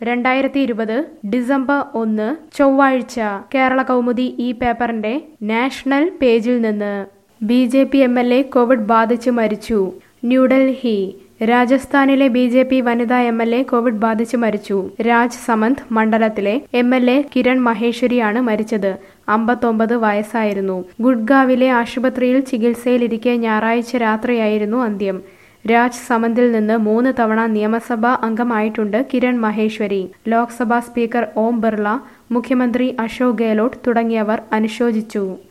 രണ്ടായിരത്തി ഇരുപത് ഡിസംബർ ഒന്ന് ചൊവ്വാഴ്ച കേരള കൗമുദി ഈ പേപ്പറിന്റെ നാഷണൽ പേജിൽ നിന്ന് B J P M L A Covid ബാധിച്ച് മരിച്ചു ന്യൂഡൽഹി രാജസ്ഥാനിലെ ബി ജെ പി വനിതാ എം എൽ എ കോവിഡ് ബാധിച്ച് മരിച്ചു രാജ് സമന്ത് മണ്ഡലത്തിലെ എം എൽ എ കിരൺ മഹേശ്വരിയാണ് മരിച്ചത് അമ്പത്തൊമ്പത് വയസ്സായിരുന്നു ഗുഡ്ഗാവിലെ ആശുപത്രിയിൽ ചികിത്സയിലിരിക്കെ ഞായറാഴ്ച രാത്രിയായിരുന്നു അന്ത്യം രാജ് സമന്തിൽ നിന്ന് മൂന്ന് തവണ നിയമസഭാ അംഗമായിട്ടുണ്ട് കിരൺ മഹേശ്വരി ലോക്സഭാ സ്പീക്കർ ഓം ബിർള മുഖ്യമന്ത്രി അശോക് ഗെഹ്ലോട്ട് തുടങ്ങിയവർ അനുശോചിച്ചു